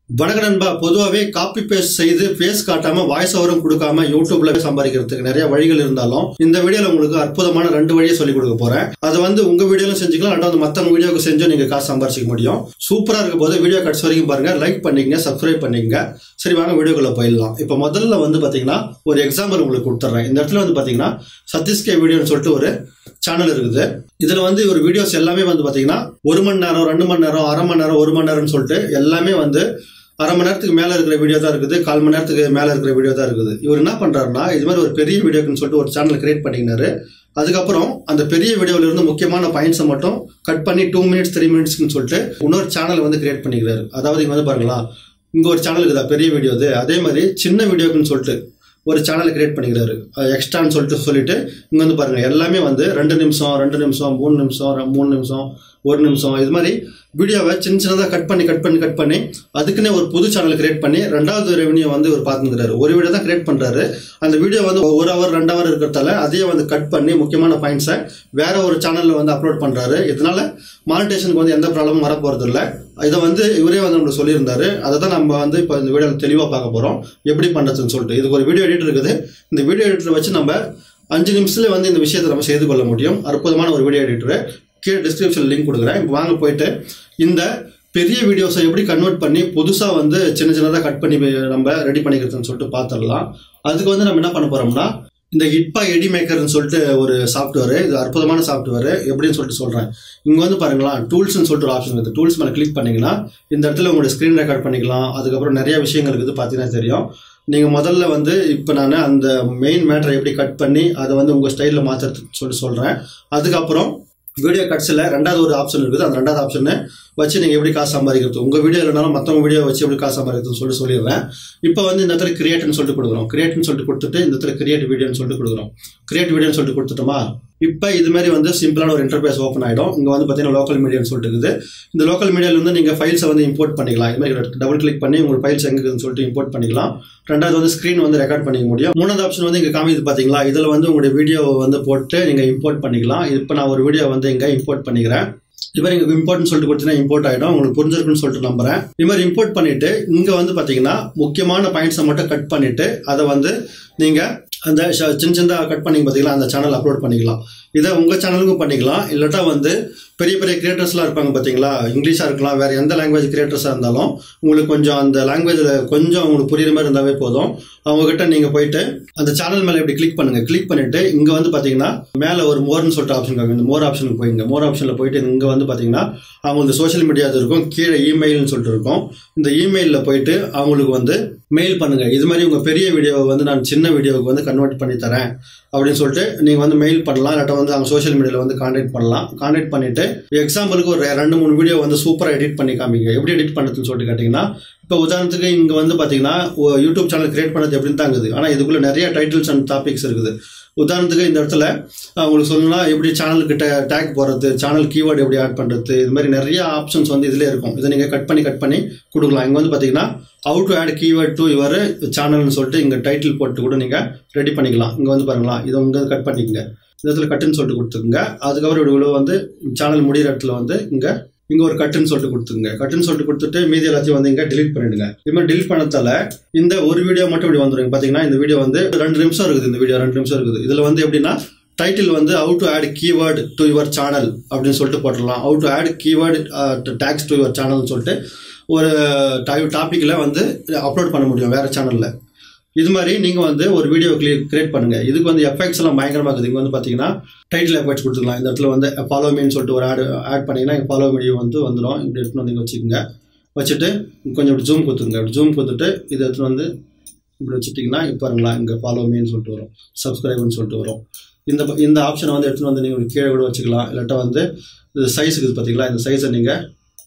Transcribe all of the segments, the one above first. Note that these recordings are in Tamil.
வணக்க நண்பா பொதுவாகவே காப்பி பேஸ்ட் செய்து ஃபேஸ் காட்டாம வாய்ஸ் ஓவரும் கொடுக்காம யூடியூப்ல சம்பாதிக்கிறதுக்கு நிறைய வழிகள் இருந்தாலும் இந்த வீடியோல உங்களுக்கு அற்புதமான ரெண்டு வழியை சொல்லி கொடுக்க போறேன் அதை வந்து உங்க வீடியோல செஞ்சுக்கலாம் ரெண்டாவது மத்தவங்க வீடியோக்கு செஞ்சும் நீங்க காசு சம்பாதிச்சிக்க முடியும் சூப்பரா இருக்க போது வீடியோ கட்ஸ் வரைக்கும் பாருங்க லைக் பண்ணிக்கங்க சப்ஸ்கிரைப் பண்ணிக்கங்க சரி வாங்க வீடியோக்குள்ள போயிடலாம் இப்போ முதல்ல வந்து பாத்தீங்கன்னா ஒரு எக்ஸாம்பிள் உங்களுக்கு கொடுத்துட்றேன் இந்த இடத்துல வந்து பாத்தீங்கன்னா சதீஷ்கே வீடியோன்னு சொல்லிட்டு ஒரு சேனல் இருக்குது இதுல வந்து ஒரு வீடியோஸ் எல்லாமே வந்து பாத்தீங்கன்னா ஒரு மணி நேரம் ரெண்டு மணி நேரம் அரை மணி நேரம் ஒரு மணி நேரம்னு சொல்லிட்டு எல்லாமே வந்து அரை மணி நேரத்துக்கு மேல இருக்கிற வீடியோ தான் இருக்குது கால் மணி நேரத்துக்கு மேல இருக்கிற வீடியோ தான் இருக்குது இவர் என்ன பண்றாருன்னா இது மாதிரி ஒரு பெரிய வீடியோக்குன்னு சொல்லிட்டு ஒரு சேனல் கிரியேட் பண்ணிக்கினாரு அதுக்கப்புறம் அந்த பெரிய வீடியோல இருந்து முக்கியமான பாயிண்ட்ஸை மட்டும் கட் பண்ணி டூ மினிட்ஸ் த்ரீ மினிட்ஸ்னு சொல்லிட்டு இன்னொரு சேனல் வந்து கிரியேட் பண்ணிக்கிறாரு அதாவது இங்க வந்து பாருங்களா இங்க ஒரு சேனல் இருக்குதா பெரிய வீடியோ இது அதே மாதிரி சின்ன வீடியோக்குன்னு சொல்லிட்டு ஒரு சேனல் கிரியேட் பண்ணிக்கிறாரு எக்ஸ்ட்ரான்னு சொல்லிட்டு சொல்லிட்டு இங்க வந்து பாருங்க எல்லாமே வந்து ரெண்டு நிமிஷம் ரெண்டு நிமிஷம் மூணு நிமிஷம் ரெ- மூணு நிமிஷம் ஒரு நிமிஷம் இது மாதிரி வீடியோவை சின்ன சின்னதாக கட் பண்ணி கட் பண்ணி கட் பண்ணி அதுக்குன்னே ஒரு புது சேனல் கிரியேட் பண்ணி ரெண்டாவது ரெவன்யூ வந்து இவர் பார்த்துக்கிறாரு ஒரு வீடியோ தான் கிரியேட் பண்றாரு அந்த வீடியோ வந்து ஒரு ஹவர் ரெண்டு ஹவர் இருக்கிறதால அதையே வந்து கட் பண்ணி முக்கியமான பாயிண்ட்ஸை வேற ஒரு சேனல்ல வந்து அப்லோட் பண்றாரு இதனால மானிட்டேஷனுக்கு வந்து எந்த ப்ராப்ளமும் வர போறது இல்ல இதை வந்து இவரே வந்து நம்மளுக்கு சொல்லியிருந்தாரு அதை தான் நம்ம வந்து இப்போ இந்த வீடியோ தெளிவாக பார்க்க போறோம் எப்படி பண்றதுன்னு சொல்லிட்டு இதுக்கு ஒரு வீடியோ எடிட்டர் இருக்குது இந்த வீடியோ எடிட்டர் வச்சு நம்ம அஞ்சு நிமிஷத்துல வந்து இந்த விஷயத்தை நம்ம செய்து கொள்ள முடியும் அற்புதமான ஒரு வீடியோ எடிட்டர் கீழே டிஸ்கிரிப்ஷன் லிங்க் கொடுக்குறேன் இப்போ வாங்க போயிட்டு இந்த பெரிய வீடியோஸை எப்படி கன்வெர்ட் பண்ணி புதுசாக வந்து சின்ன சின்னதாக கட் பண்ணி நம்ம ரெடி பண்ணிக்கிறதுன்னு சொல்லிட்டு பார்த்துடலாம் அதுக்கு வந்து நம்ம என்ன பண்ண போறோம்னா இந்த ஹிட்பா எடி மேக்கர்னு சொல்லிட்டு ஒரு சாஃப்ட்வேர் இது அற்புதமான சாஃப்ட்வேர் எப்படின்னு சொல்லிட்டு சொல்றேன் இங்க வந்து பாருங்களா டூல்ஸ்னு சொல்லிட்டு ஒரு ஆப்ஷன் இருக்குது டூல்ஸ் மேலே கிளிக் பண்ணீங்கன்னா இந்த இடத்துல உங்களோட ஸ்க்ரீன் ரெக்கார்ட் பண்ணிக்கலாம் அதுக்கப்புறம் நிறைய விஷயங்கள் இருக்குது பார்த்தீங்கன்னா தெரியும் நீங்க முதல்ல வந்து இப்போ நான் அந்த மெயின் மேட்டரை எப்படி கட் பண்ணி அதை வந்து உங்க ஸ்டைலில் மாற்றுறதுன்னு சொல்லிட்டு சொல்றேன் அதுக்கப்புறம் வீடியோ கட்ஸில் ரெண்டாவது ஒரு ஆப்ஷன் இருக்குது அந்த ரெண்டாவது ஆப்ஷனை வச்சு நீங்கள் எப்படி காசு சம்பாதிக்கிறது உங்கள் வீடியோ இல்லைனாலும் மற்றவங்க வீடியோ வச்சு எப்படி காசு சம்பாதிக்கிறதுன்னு சொல்லிட்டு சொல்லிடுறேன் இப்போ வந்து இந்த இடத்துல கிரியேட்னு சொல்லிட்டு கொடுக்குறோம் கிரியேட்னு சொல்லிட்டு கொடுத்துட்டு இந்த இடத்துல கிரியேட் வீடியோன்னு சொல்லிட்டு கொடுக்குறோம் கிரியேட் வீடியோன்னு சொல்லிட்டு கொடுத்துட்டோமா இப்போ இது மாதிரி வந்து சிம்பிளான ஒரு இன்டர்பேஸ் ஓப்பன் ஆகிடும் இங்கே வந்து பார்த்தீங்கன்னா லோக்கல் மீடியான்னு சொல்லிட்டு இருக்குது இந்த லோக்கல் மீடியாவில் வந்து நீங்கள் ஃபைல்ஸை வந்து இம்போர்ட் பண்ணிக்கலாம் இது மாதிரி டபுள் கிளிக் பண்ணி உங்கள் ஃபைல்ஸ் எங்கே இருக்குதுன்னு சொல்லிட்டு இம்போர்ட் பண்ணிக்கலாம் ரெண்டாவது வந்து ஸ்க்ரீன் வந்து ரெக்கார்ட் பண்ணிக்க முடியும் மூணாவது ஆப்ஷன் வந்து இங்கே காமிக்குது பார்த்தீங்களா இதில் வந்து உங்களுடைய வீடியோ வந்து போட்டு நீங்கள் இம்போர்ட் பண்ணிக்கலாம் இப்போ நான் ஒரு வீடியோ வந்து இங்கே இம்போர்ட் பண்ணிக்கிறேன் இது மாதிரி இங்கே இம்போர்ட்னு சொல்லிட்டு கொடுத்தீங்கன்னா இம்போர்ட் ஆகிடும் உங்களுக்கு புரிஞ்சிருக்குன்னு சொல்லிட்டு நம்புறேன் இது மாதிரி இம்போர்ட் பண்ணிட்டு இங்கே வந்து பார்த்தீங்கன்னா முக்கியமான பாயிண்ட்ஸை மட்டும் கட் பண்ணிட்டு அதை வந்து நீங்கள் அந்த ஷ- சின்ன சின்னதாக கட் பண்ணி பார்த்தீங்களா அந்த சேனல் அப்லோட் பண்ணிக்கலாம் இதை உங்கள் சேனலுக்கும் பண்ணிக்கலாம் இல்லாட்டா வந்து பெரிய பெரிய கிரியேட்டர்ஸ்லாம் இருப்பாங்க பார்த்தீங்களா இங்கிலீஷாக இருக்கலாம் வேறு எந்த லாங்குவேஜ் கிரியேட்டர்ஸாக இருந்தாலும் உங்களுக்கு கொஞ்சம் அந்த லாங்குவேஜில் கொஞ்சம் உங்களுக்கு புரியுற மாதிரி இருந்தாவே போதும் அவங்ககிட்ட நீங்கள் போயிட்டு அந்த சேனல் மேலே இப்படி கிளிக் பண்ணுங்க கிளிக் பண்ணிட்டு இங்கே வந்து பார்த்தீங்கன்னா மேலே ஒரு மோர்னு சொல்லிட்டு ஆப்ஷன் காமிக்கும் இந்த மோர் ஆப்ஷனுக்கு போயிங்க மோர் ஆப்ஷனில் போயிட்டு இங்கே வந்து பார்த்தீங்கன்னா அவங்க சோஷியல் மீடியா இருக்கும் கீழே இமெயில்னு சொல்லிட்டு இருக்கும் இந்த இமெயிலில் போயிட்டு அவங்களுக்கு வந்து மெயில் பண்ணுங்க இது மாதிரி உங்க பெரிய வீடியோவை வந்து நான் சின்ன வீடியோவுக்கு வந்து கன்வெர்ட் பண்ணி தரேன் அப்படின்னு சொல்லிட்டு நீங்க வந்து மெயில் பண்ணலாம் இல்லாட்டா வந்து அவங்க சோஷியல் மீடியாவில் வந்து கான்டாக்ட் பண்ணலாம் கான்டாக்ட் பண்ணிட்டு எக்ஸாம்பிளுக்கு ஒரு ரெண்டு மூணு வீடியோ வந்து சூப்பராக எடிட் பண்ணி காமிங்க எப்படி எடிட் பண்ணுறதுன்னு சொல்லிட்டு கேட்டிங்கன்னா இப்போ உதாரணத்துக்கு இங்கே வந்து பார்த்தீங்கன்னா ஒ- யூடியூப் சேனல் கிரியேட் பண்ணது எப்படின்னு தாங்குது ஆனால் இதுக்குள்ள நிறைய டைட்டில்ஸ் அண்ட் டாபிக்ஸ் இருக்குது உதாரணத்துக்கு இந்த இடத்துல அஹ், உங்களுக்கு சொல்லணும்னா எப்படி சேனலுக்கு டேக் போடுறது சேனல் கீவேர்டு எப்படி ஆட் பண்ணுறது இது மாதிரி நிறைய ஆப்ஷன்ஸ் வந்து இதிலே இருக்கும் இதை நீங்கள் கட் பண்ணி கட் பண்ணி கொடுக்கலாம் இங்கே வந்து பார்த்தீங்கன்னா how to add keyword to your சேனல்னு சொல்லிட்டு இங்கே டைட்டில் போட்டு கூட நீங்கள் ரெடி பண்ணிக்கலாம் இங்கே வந்து பாருங்களா இதை இங்கே கட் பண்ணிக்கங்க இந்த இடத்துல கட்டுன்னு சொல்லிட்டு கொடுத்துக்குங்க அதுக்கப்புறம் இவ்வளோ வந்து சேனல் முடிகிற இடத்துல வந்து இங்கே இங்கே ஒரு கட்டுன்னு சொல்லிட்டு கொடுத்துங்க கட்டுன்னு சொல்லிட்டு கொடுத்துட்டு மீதி எல்லாத்தையும் வந்து இங்கே delete பண்ணிடுங்க இது மாதிரி delete பண்ணதால இந்த ஒரு வீடியோ மட்டும் இப்படி வந்துருங்க பார்த்தீங்கன்னா இந்த வீடியோ வந்து ரெண்டு நிமிஷம் இருக்குது இந்த வீடியோ ரெண்டு நிமிஷம் இருக்குது இதில் வந்து எப்படின்னா டைட்டில் வந்து how to add keyword to your channel அப்படின்னு சொல்லிட்டு போட்டுடலாம் how to add keyword tags to your சேனல்னு சொல்லிட்டு ஒரு டாப்பிக்கில் வந்து அப்லோட் பண்ண முடியும் வேற சேனலில் இது மாதிரி நீங்கள் வந்து ஒரு வீடியோ கிரியேட் பண்ணுங்க இதுக்கு வந்து எஃபெக்ட்ஸ் எல்லாம் பயங்கரமாக இருக்குது இங்கே வந்து பார்த்தீங்கன்னா டைட்டில் எஃபெக்ட்ஸ் கொடுத்துக்கலாம் இந்த இடத்துல வந்து ஃபாலோ மீன்னு சொல்லிட்டு ஒரு ஆட் ஆட் பண்ணீங்கன்னா ஃபாலோ மீடியோ வந்து வந்துடும் இப்படி எடுத்துன்னு வந்து இங்க வச்சுக்கோங்க வச்சுட்டு கொஞ்சம் இப்படி ஜூம் கொடுத்துருங்க இப்படி ஜூம் கொடுத்துட்டு இதை எடுத்துன்னு வந்து இப்படி வச்சுட்டிங்கன்னா இப்போ பாருங்களா இங்கே ஃபாலோ மீன்னு சொல்லிட்டு வரும் சப்ஸ்கிரைப்னு சொல்லிட்டு வரும் இந்த ப- இந்த ஆப்ஷனை வந்து எடுத்துன்னு வந்து நீங்கள் கீழே கூட வச்சுக்கலாம் இல்லாட்டா வந்து இது சைஸ் இருக்குது பார்த்தீங்களா இந்த சைஸை நீங்கள்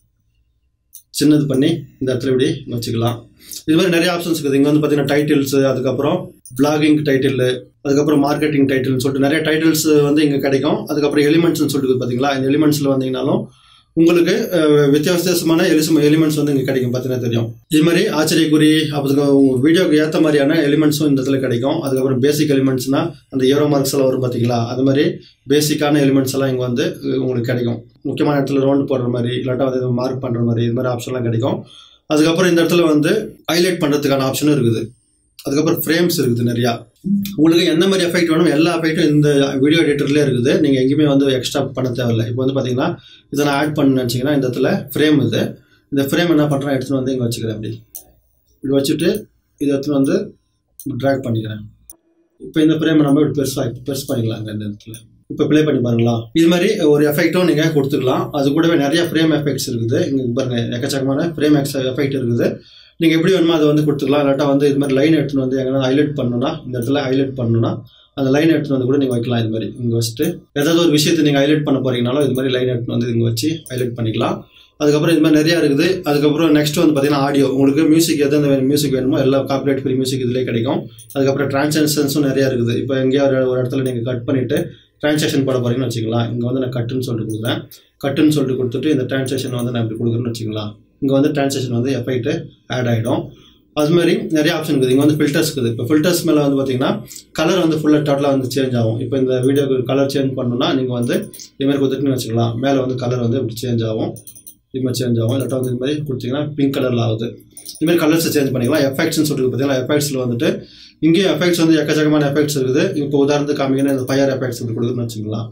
சின்னது பண்ணி இந்த இடத்துல இப்படி வச்சுக்கலாம் இது மாதிரி நிறைய ஆப்ஷன்ஸ் இருக்குது இங்கே வந்து பார்த்தீங்கன்னா டைட்டில்ஸ் அதுக்கப்புறம் பிளாகிங் டைட்டில் அதுக்கப்புறம் மார்க்கெட்டிங் டைட்டில்னு சொல்லிட்டு நிறைய டைட்டில்ஸ் வந்து இங்கே கிடைக்கும் அதுக்கப்புறம் எலிமெண்ட்ஸ்னு சொல்லிட்டு இருக்குது பார்த்தீங்களா இந்த எலிமெண்ட்ஸில் வந்தீங்கனாலும் உங்களுக்கு அஹ், வித்தியாச வித்தியாசமான எலிசம் எலிமெண்ட்ஸ் வந்து இங்கே கிடைக்கும் பார்த்தீங்கன்னா தெரியும் இது மாதிரி ஆச்சரியக்குறி அப்புறம் உங்கள் வீடியோக்கு ஏற்ற மாதிரியான எலிமெண்ட்ஸும் இந்த இடத்துல கிடைக்கும் அதுக்கப்புறம் பேசிக் எலிமெண்ட்ஸ்னா அந்த ஏரோ மார்க்ஸ் எல்லாம் வரும் பார்த்தீங்களா அது மாதிரி பேசிக்கான எலிமெண்ட்ஸ் எல்லாம் இங்கே வந்து அஹ், உங்களுக்கு கிடைக்கும் முக்கியமான இடத்துல ரவுண்ட் போடுற மாதிரி இல்லாட்டா வந்து மார்க் பண்ணுற மாதிரி இது மாதிரி ஆப்ஷன்லாம் கிடைக்கும் அதுக்கப்புறம் இந்த இடத்துல வந்து ஹைலைட் பண்ணுறதுக்கான ஆப்ஷனும் இருக்குது அதுக்கப்புறம் ஃப்ரேம்ஸ் இருக்குது நிறையா உங்களுக்கு எந்த மாதிரி எஃபெக்ட் வேணும் எல்லா எஃபெக்ட்டும் இந்த வீடியோ எடிட்டர்லேயே இருக்குது நீங்கள் எங்கேயுமே வந்து எக்ஸ்ட்ரா பண்ண தேவையில்லை இப்போ வந்து பார்த்தீங்கன்னா இதை நான் ஆட் பண்ண நினச்சிங்கன்னா இந்த இடத்துல ஃப்ரேம் இது இந்த ஃப்ரேம் என்ன பண்ணுறேன் எடுத்துகிட்டு வந்து இங்கே வச்சுக்கிறேன் அப்படி இப்படி வச்சுட்டு இதை எடுத்துகிட்டு வந்து ட்ராக் பண்ணிக்கிறேன் இப்போ இந்த ஃப்ரேமை நம்ம இப்படி பெருசாக பெருசு பண்ணிக்கலாங்க இந்த இடத்துல இப்போ ப்ளே பண்ணி பாருங்களா இது மாதிரி ஒரு எஃபெக்ட்டும் நீங்கள் கொடுத்துக்கலாம் அது கூடவே நிறைய ஃப்ரேம் எஃபெக்ட்ஸ் இருக்குது இங்கே பாருங்க எக்கச்சக்கமான ஃப்ரேம் எக்ஸ் எஃபெக்ட் இருக்குது நீங்கள் எப்படி வேணுமோ அதை வந்து கொடுத்துக்கலாம் இல்லாட்டா வந்து இது மாதிரி லைன் எடுத்துன்னு வந்து எங்கன்னா ஹைலைட் பண்ணணும்னா இந்த இடத்துல ஹைலைட் பண்ணணும்னா அந்த லைன் எடுத்துன்னு வந்து கூட நீங்கள் வைக்கலாம் இது மாதிரி இங்கே வச்சுட்டு ஏதாவது ஒரு விஷயத்தை நீங்கள் ஹைலைட் பண்ண போறீங்கனாலும் இது மாதிரி லைன் எடுத்துன்னு வந்து இங்கே வச்சு ஹைலைட் பண்ணிக்கலாம் அதுக்கப்புறம் இது மாதிரி நிறையா இருக்குது அதுக்கப்புறம் நெக்ஸ்ட் வந்து பார்த்தீங்கன்னா ஆடியோ உங்களுக்கு மியூசிக் எது அந்த மியூசிக் வேணுமோ எல்லா காப்பிரைட் ஃப்ரீ மியூசிக் இதிலே கிடைக்கும் அதுக்கப்புறம் டிரான்சாக்ஷன்ஸும் நிறையா இருக்குது இப்போ எங்கேயா ஒரு ஒரு இடத்துல நீங்கள் கட் பண்ணிவிட்டு டிரான்சாக்ஷன் போட போறீங்கன்னு வச்சுக்கலாம் இங்கே வந்து நான் கட்டுன்னு சொல்லிட்டு கொடுக்குறேன் கட்டுன்னு சொல்லிட்டு கொடுத்துட்டு இந்த டிரான்சாக்ஷன் வந்து நான் இப்படி கொடுக்குறேன்னு வச்சுக்கலாம் இங்கே வந்து டிரான்சாக்ஷன் வந்து எஃபெக்ட் ஆட் ஆகிடும் அது மாதிரி நிறைய ஆப்ஷன் இருக்குது இங்கே வந்து ஃபில்டர்ஸ் இருக்குது இப்போ ஃபில்டர்ஸ் மேலே வந்து பார்த்தீங்கன்னா கலர் வந்து ஃபுல்லாக டோட்டலாக வந்து சேஞ்ச் ஆகும் இப்போ இந்த வீடியோக்கு கலர் சேஞ்ச் பண்ணணும்னா நீங்கள் வந்து இது மாதிரி கொடுத்துட்டுன்னு வச்சுக்கலாம் மேலே வந்து கலர் வந்து இப்படி சேஞ்ச் ஆகும் இது மாதிரி சேஞ்ச் ஆகும் இல்லாட்டா வந்து இது மாதிரி கொடுத்தீங்கன்னா பிங்க் கலரில் ஆகுது இது மாதிரி கலர்ஸை சேஞ்ச் பண்ணிக்கலாம் எஃபெக்ட்ஸ்னு சொல்லிட்டு பார்த்தீங்கன்னா எஃபெக்ட்ஸில் வந்துட்டு இங்கேயும் எஃபெக்ட்ஸ் வந்து எக்கச்சக்கமான எஃபெக்ட்ஸ் இருக்குது இப்போ உதாரணத்துக்கு காமிங்கன்னா இந்த ஃபயர் எஃபெக்ட்ஸ் இப்படி கொடுக்குதுன்னு வச்சுக்கலாம்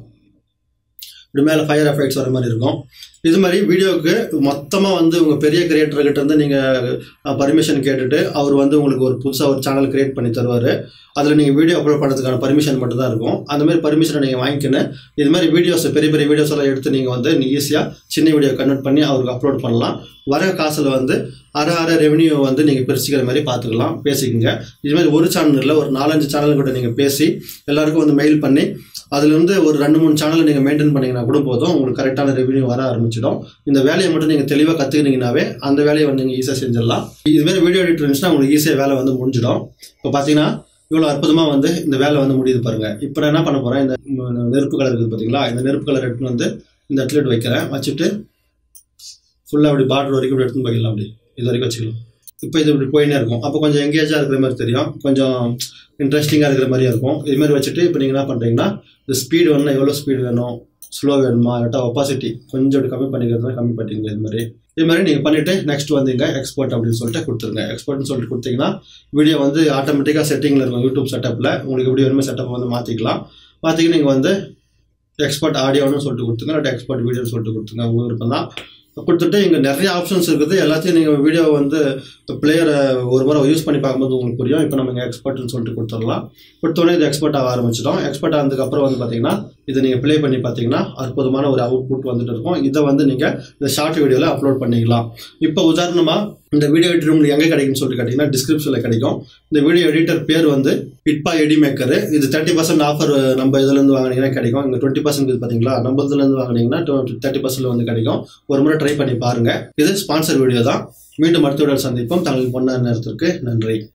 இப்படி மேலே ஃபயர் எஃபெக்ட்ஸ் வர மாதிரி இருக்கும் இது மாதிரி வீடியோவுக்கு மொத்தமாக வந்து உங்கள் பெரிய கிரியேட்டர்கிட்ட இருந்து நீங்கள் பர்மிஷன் கேட்டுட்டு அவர் வந்து உங்களுக்கு ஒரு புதுசாக ஒரு சேனல் கிரியேட் பண்ணி தருவார் அதில் நீங்கள் வீடியோ அப்லோட் பண்ணுறதுக்கான பர்மிஷன் மட்டும் தான் இருக்கும் அந்த மாதிரி பர்மிஷனை நீங்கள் வாங்கிக்கின்னு இது மாதிரி வீடியோஸ் பெரிய பெரிய வீடியோஸ் எல்லாம் எடுத்து நீங்கள் வந்து ஈஸியாக சின்ன வீடியோ கன்வெர்ட் பண்ணி அவருக்கு அப்லோட் பண்ணலாம் வர காசில் வந்து அரை அரை ரெவன்யூ வந்து நீங்கள் பிரிச்சுக்கிற மாதிரி பார்த்துக்கலாம் பேசிக்கங்க இது மாதிரி ஒரு சேனல் இல்லை ஒரு நாலஞ்சு சேனல் கூட நீங்கள் பேசி எல்லாருக்கும் வந்து மெயில் பண்ணி அதுலேருந்து ஒரு ரெண்டு மூணு சேனல் நீங்கள் மெயின்டைன் பண்ணீங்கன்னா கூட போதும் உங்களுக்கு கரெக்டான ரெவன்யூ வர ஆரம்பிச்சிடும் இந்த வேலையை மட்டும் நீங்கள் தெளிவாக கற்றுக்கினீங்கனாவே அந்த வேலையை வந்து நீங்கள் ஈஸியாக செஞ்சிடலாம் இதுமாரி வீடியோ எடிட் இருந்துச்சுன்னா உங்களுக்கு ஈஸியாக வேலை வந்து முடிஞ்சிடும் இப்போ பார்த்தீங்கன்னா இவ்வளோ அற்புதமாக வந்து இந்த வேலை வந்து முடியுது பாருங்க இப்போ நான் என்ன பண்ண போகிறேன் இந்த இந்த நெருப்பு கலர் இருக்குது பார்த்தீங்களா இந்த நெருப்பு கலர் எடுத்துன்னு வந்து இந்த இடத்துல வைக்கிறேன் வச்சுட்டு ஃபுல்லாக அப்படி பார்டர் வரைக்கும் இப்படி எடுத்துன்னு போயிடலாம் அப்படி இது வரைக்கும் வச்சுக்கலாம் இப்போ இது இப்படி போயினே இருக்கும் அப்போ கொஞ்சம் எங்கேஜாக இருக்கிற மாதிரி தெரியும் கொஞ்சம் இன்ட்ரெஸ்டிங்காக இருக்கிற மாதிரியும் இருக்கும் இது மாதிரி வச்சுட்டு இப்போ நீங்கள் என்ன பண்ணுறீங்கன்னா இந்த ஸ்பீடு வேணும்னா எவ்வளோ ஸ்பீடு வேணும் ஸ்லோ வேணுமா இல்லாட்டா ஒப்பாசிட்டி கொஞ்சம் இப்படி கம்மி பண்ணிக்கிறதுனா கம்மி பண்ணிங்க இது மாதிரி இது மாதிரி நீங்கள் பண்ணிவிட்டு நெக்ஸ்ட் வந்தீங்க எக்ஸ்போர்ட் அப்படின்னு சொல்லிட்டு கொடுத்துருங்க எக்ஸ்போர்ட்னு சொல்லிட்டு கொடுத்தீங்கன்னா வீடியோ வந்து ஆட்டோமேட்டிக்காக செட்டிங்கில் இருக்கும் யூடியூப் செட்டப்பில் உங்களுக்கு எப்படி வேணுமோ செட்டப் வந்து மாற்றிக்கலாம் மாற்றிக்கு நீங்கள் வந்து எக்ஸ்போர்ட் ஆடியோன்னு சொல்லிட்டு கொடுத்துங்க இல்லாட்டா எக்ஸ்போர்ட் வீடியோன்னு சொல்லிட்டு கொடுத்துங்க உங்கள் விருப்பம் தான் கொடுத்துட்டு இங்கே நிறைய ஆப்ஷன்ஸ் இருக்குது எல்லாத்தையும் நீங்கள் வீடியோ வந்து பிளேயரை ஒரு முறை யூஸ் பண்ணி பார்க்கும்போது உங்களுக்கு புரியும் இப்போ நம்ம இங்கே எக்ஸ்பர்ட்னு சொல்லிட்டு கொடுத்துடலாம் கொடுத்தோடனே இது எக்ஸ்பர்ட் ஆக ஆரம்பிச்சிடும் எக்ஸ்பர்ட் ஆனதுக்கப்புறம் வந்து பார்த்தீங்கன்னா இதை நீங்கள் ப்ளே பண்ணி பார்த்தீங்கன்னா அற்புதமான ஒரு அவுட்புட் வந்துட்டு இருக்கும் இதை வந்து நீங்கள் இந்த ஷார்ட் வீடியோவில் அப்லோட் பண்ணிக்கலாம் இப்போ உதாரணமாக இந்த வீடியோ எடிட்டர் உங்களுக்கு எங்கே கிடைக்கும்னு சொல்லிட்டு கேட்டிங்கன்னா டிஸ்கிரிப்ஷனில் கிடைக்கும் இந்த வீடியோ எடிட்டர் பேர் வந்து பிட்பா எடி மேக்கர் இது தேர்ட்டி பர்சன்ட் ஆஃபர் நம்ம இதுலேருந்து வாங்கினீங்கன்னா கிடைக்கும் இங்கே டுவெண்ட்டி பர்சன்ட் பார்த்தீங்களா நம்ம இதுலேருந்து வாங்கினீங்கன்னா தேர்ட்டி பர்சன்ட் வந்து கிடைக்கும் ஒரு முறை ட்ரை பண்ணி பாருங்க இது ஸ்பான்சர் வீடியோ தான் மீண்டும் அடுத்த வீடியோ சந்திப்போம் தங்கள் பொண்ணு நேரத்திற்கு நன்றி